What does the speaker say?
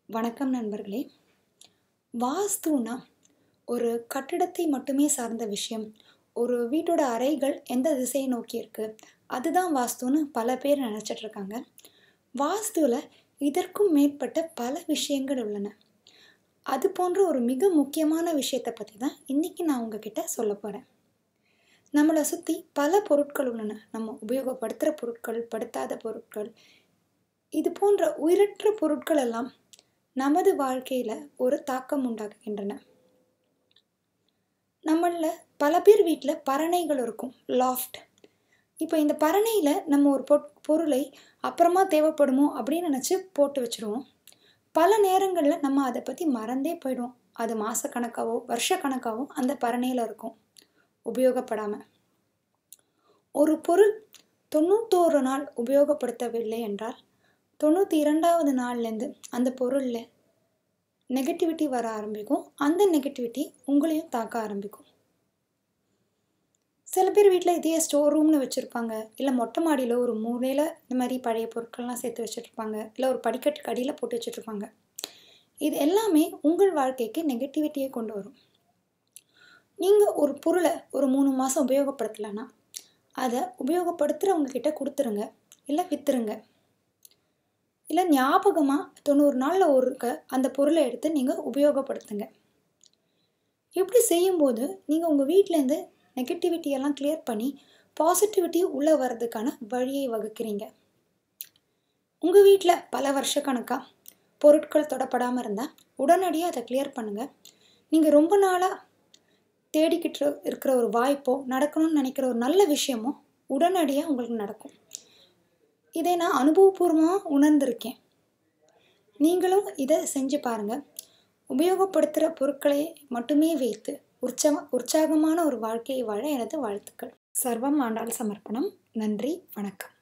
வணக்கம் நண்பர்களே வாஸ்துனா ஒரு கட்டிடத்தை மட்டுமே சார்ந்த விஷயம் ஒரு வீட்டோட அறைகள் எந்த திசையை நோக்கி இருக்குது அதுதான் வாஸ்துன்னு பல பேர் நினச்சிட்டு இருக்காங்க வாஸ்துவில் இதற்கும் மேற்பட்ட பல விஷயங்கள் உள்ளன அது போன்ற ஒரு மிக முக்கியமான விஷயத்தை பற்றி தான் இன்றைக்கி நான் உங்ககிட்ட சொல்ல போகிறேன் நம்மளை சுற்றி பல பொருட்கள் உள்ளன நம்ம உபயோகப்படுத்துகிற பொருட்கள் படுத்தாத பொருட்கள் இது போன்ற உயிரற்ற பொருட்கள் எல்லாம் நமது வாழ்க்கையில் ஒரு தாக்கம் உண்டாக்குகின்றன நம்மளில் பல பேர் வீட்டில் பரணைகள் இருக்கும் லாஃப்ட் இப்போ இந்த பரணையில் நம்ம ஒரு பொ பொருளை அப்புறமா தேவைப்படுமோ அப்படின்னு நினச்சி போட்டு வச்சுருவோம் பல நேரங்களில் நம்ம அதை பற்றி மறந்தே போயிடுவோம் அது மாதக்கணக்காவோ வருஷக்கணக்காவோ அந்த பரணையில் இருக்கும் உபயோகப்படாமல் ஒரு பொருள் தொண்ணூத்தோரு நாள் உபயோகப்படுத்தவில்லை என்றால் தொண்ணூற்றி இரண்டாவது நாள்லேருந்து அந்த பொருளில் நெகட்டிவிட்டி வர ஆரம்பிக்கும் அந்த நெகட்டிவிட்டி உங்களையும் தாக்க ஆரம்பிக்கும் சில பேர் வீட்டில் இதையே ஸ்டோர் ரூம்னு வச்சுருப்பாங்க இல்லை மொட்டை மாடியில் ஒரு மூலையில் இந்த மாதிரி பழைய பொருட்கள்லாம் சேர்த்து வச்சுட்ருப்பாங்க இல்லை ஒரு படிக்கட்டுக்கு அடியில் போட்டு வச்சுட்ருப்பாங்க இது எல்லாமே உங்கள் வாழ்க்கைக்கு நெகட்டிவிட்டியை கொண்டு வரும் நீங்கள் ஒரு பொருளை ஒரு மூணு மாதம் உபயோகப்படுத்தலைன்னா அதை உபயோகப்படுத்துகிறவங்க கிட்ட கொடுத்துருங்க இல்லை விற்றுருங்க இல்லை ஞாபகமாக தொண்ணூறு நாளில் ஒருக்க அந்த பொருளை எடுத்து நீங்கள் உபயோகப்படுத்துங்க இப்படி செய்யும்போது நீங்கள் உங்கள் வீட்டிலேருந்து நெகட்டிவிட்டியெல்லாம் கிளியர் பண்ணி பாசிட்டிவிட்டி உள்ளே வர்றதுக்கான வழியை வகுக்கிறீங்க உங்கள் வீட்டில் பல வருஷக்கணக்காக பொருட்கள் தொடப்படாமல் இருந்தால் உடனடியாக அதை கிளியர் பண்ணுங்கள் நீங்கள் ரொம்ப நாளாக தேடிக்கிட்டு இருக்கிற ஒரு வாய்ப்போ நடக்கணும்னு நினைக்கிற ஒரு நல்ல விஷயமோ உடனடியாக உங்களுக்கு நடக்கும் இதை நான் அனுபவபூர்வமாக உணர்ந்திருக்கேன் நீங்களும் இதை செஞ்சு பாருங்கள் உபயோகப்படுத்துகிற பொருட்களை மட்டுமே வைத்து உற்சவ உற்சாகமான ஒரு வாழ்க்கையை வாழ எனது வாழ்த்துக்கள் சர்வம் ஆண்டாள் சமர்ப்பணம் நன்றி வணக்கம்